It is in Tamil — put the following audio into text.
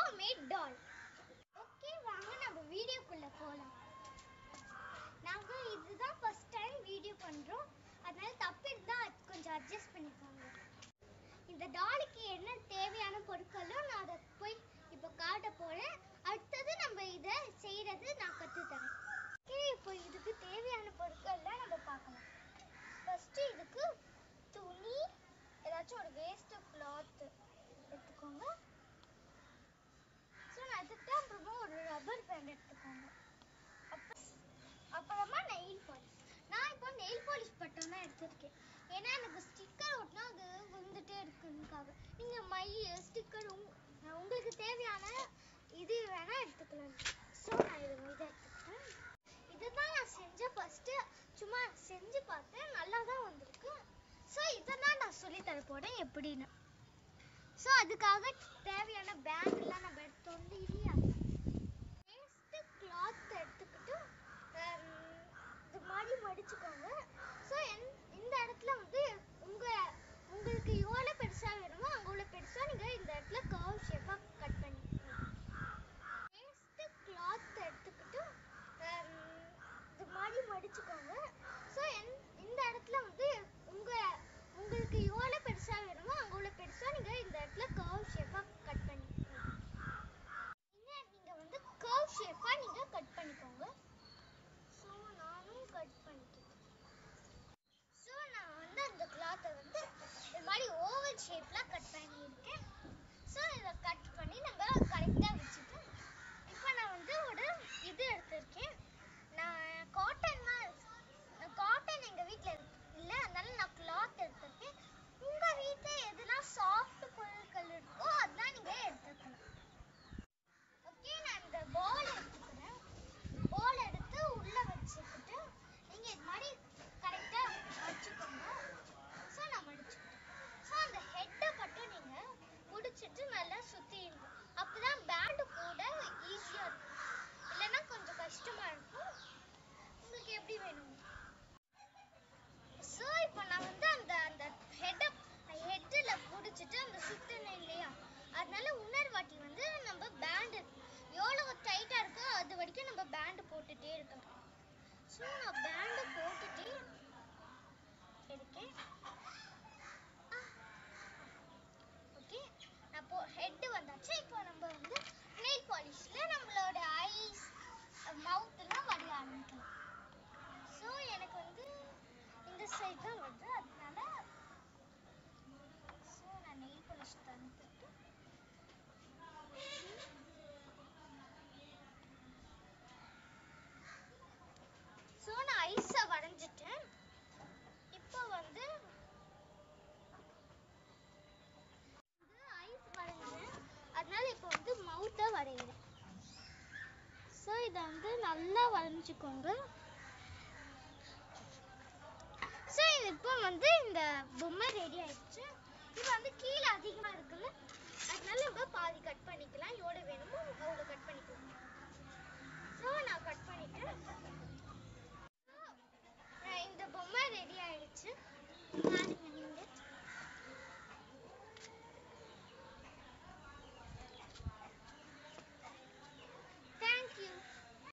மேட் டால் ஓகே வாங்க நம்ம வீடியோக்குள்ள போலாம் நாங்க இதுதான் ஃபர்ஸ்ட் டைம் வீடியோ பண்றோம் அதனால தப்பு இருந்தா அது கொஞ்சம் அட்ஜஸ்ட் பண்ணிக்கோங்க இந்த டாலுக்கு என்ன தேவையான பொருட்களோ நான் அதை போய் இப்போ காட்ட போறேன் அடுத்தது நம்ம இதை செய்யறது நான் கத்து தரேன் ஓகே இப்போ இதுக்கு தேவையான பொருட்கள்லாம் நம்ம பார்க்கலாம் ஃபர்ஸ்ட் இதுக்கு துணி ஏதாச்சும் ஒரு வேஸ்ட் கிளாத் எடுத்துக்கோங்க ஸோ நான் எடுத்துக்கிட்டேன் அப்புறமா ஒரு ரப்பர் பேண்ட் எடுத்துக்கோங்க அப்ப- அப்புறமா நெயில் பாலிஷ் நான் இப்போ நெயில் பாலிஷ் பட்டம் தான் எடுத்திருக்கேன் ஏன்னா எனக்கு ஸ்டிக்கர் ஒட்டினா அது விழுந்துட்டே இருக்குதுக்காக நீங்கள் மை ஸ்டிக்கர் உங்களுக்கு தேவையான இது வேணா எடுத்துக்கலாம் ஸோ நான் இது இதை எடுத்துக்கிட்டேன் இதுதான் நான் செஞ்ச ஃபர்ஸ்ட் சும்மா செஞ்சு பார்த்தேன் நல்லா தான் வந்திருக்கு ஸோ இதை தான் நான் சொல்லி தர போறேன் எப்படின்னு ஸோ அதுக்காக தேவையான பேண்ட் எல்லாம் நம்ம எடுத்தோம் இல்லையா வேஸ்ட் கிளாத் எடுத்துக்கிட்டு ஹம், இது மாதிரி மடிச்சுக்கோங்க ஸோ இந்த இடத்துல வந்து உங்க உங்களுக்கு எவ்வளோ பெருசா வேணுமோ அங்கே உள்ள பெருசா நீங்க இந்த இடத்துல கர்வ் ஷேப்பா கட் பண்ணிக்கோங்க வேஸ்ட் கிளாத் எடுத்துக்கிட்டு ஹம், இது மாதிரி மடிச்சுக்கோங்க ஸோ இந்த இடத்துல வந்து உங்க உங்களுக்கு எவ்வளோ பெருசா வேணுமோ அங்கே உள்ள பெருசா நீங்க இந்த இடத்துல கர்வ் ஷேப்பா கட் பண்ணிக்கோங்க நீங்க நீங்க வந்து கர்வ் ஷேப்பா நீங்க கட் பண்ணிக்கோங்க ஸோ நானும் கட் பண்ணிக்கிறேன் ஸோ நான் வந்து அந்த கிளாத்தை வந்து இது மாதிரி ஓவல் ஷேப்ல கட் பண்ணியிருக்கேன் ஸோ இதை கட் பண்ணி நம்ம கரெக்டாக வச்சுட்டு இப்போ நான் வந்து ஒரு இது எடுத்திருக்கேன் நான் காட்டன் காட்டன் எங்கள் வீட்டில் இல்லை அதனால நான் கிளாத் எடுத்திருக்கேன் உங்கள் வீட்டில் எதுலாம் சாஃப்ட் பொருட்கள் இருக்கோ அதெல்லாம் நீங்கள் எடுத்துக்கலாம் ஓகே நான் இந்த பால் எடுத்துக்கிறேன் பால் எடுத்து உள்ள வச்சுக்கிட்டு நீங்க இது மாதிரி கரெக்டா வச்சுக்கோங்க ஸோ நான் மடிச்சுக்கிட்டேன் ஸோ அந்த ஹெட்டை மட்டும் நீங்க முடிச்சிட்டு நல்லா சுத்திடுங்க அப்பதான் பேண்டு போட ஈஸியா இருக்கும் இல்லைன்னா கொஞ்சம் கஷ்டமா இருக்கும் உங்களுக்கு எப்படி வேணும் ஸோ இப்போ நான் வந்து அந்த அந்த ஹெட்டை ஹெட்டில் பிடிச்சிட்டு அந்த சுத்தினேன் இல்லையா அதனால இன்னொரு வாட்டி வந்து நம்ம பேண்டு எவ்வளோ டைட்டாக இருக்கோ அது வரைக்கும் நம்ம பேண்டு போட்டுட்டே இருக்கணும் ஸோ நான் பேண்டு போட்டுட்டே இருக்கேன் ஓகே அப்போ ஹெட் வந்தாச்சு இப்போ நம்ம வந்து நெயில் பாலிஷில் நம்மளோட ஐஸ் மவுத்லாம் வரைய ஆரம்பிக்கலாம் ஸோ எனக்கு வந்து இந்த சைடு தான் வருது அதனால ஸோ நான் நெயில் பாலிஷ் தந்துட்டு ஸோ நான் ஐஸை வரைஞ்சிட்டேன் இப்போ வந்து ஐஸ் வரைஞ்சேன் அதனால இப்போ வந்து மவுத்தை வரைகிறேன் ஸோ இதை வந்து நல்லா வரைஞ்சிக்கோங்க ஸோ இப்போ வந்து இந்த பொம்மை ரெடி ஆயிடுச்சு இப்போ வந்து கீழே அதிகமாக இருக்குல்ல அதனால நம்ம பாதி கட் பண்ணிக்கலாம் எவ்வளோ வேணுமோ அவ்வளோ கட் பண்ணிக்கலாம் ஸோ நான் கட் பண்ணிட்டேன் So, நான் இந்த பொம்மை ரெடி ஆயிடுச்சு பாருங்க